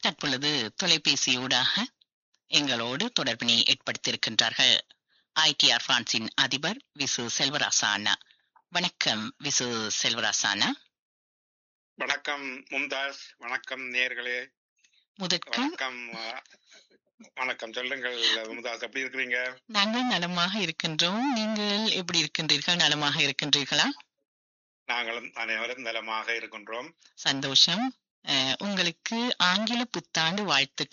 தற்பொழுது தொலைபேசியூடாக எங்களோடு தொடர்பினை ஏற்படுத்தியிருக்கின்றார்கள் ஐடிஆர் பிரான்சின் அதிபர் விசு செல்வராசா அண்ணா வணக்கம் விசு செல்வராசா அண்ணா வணக்கம் மும்தாஸ் வணக்கம் நேர்களே முதற்கும் வணக்கம் அஹ், வணக்கம் சொல்லுங்கள் மும்தாஸ் எப்படி இருக்கிறீங்க நாங்கள் நலமாக இருக்கின்றோம் நீங்கள் எப்படி இருக்கின்றீர்கள் நலமாக இருக்கின்றீர்களா நாங்களும் அனைவரும் நலமாக இருக்கின்றோம் சந்தோஷம் அஹ், உங்களுக்கு ஆங்கில புத்தாண்டு வாழ்த்துக்கள்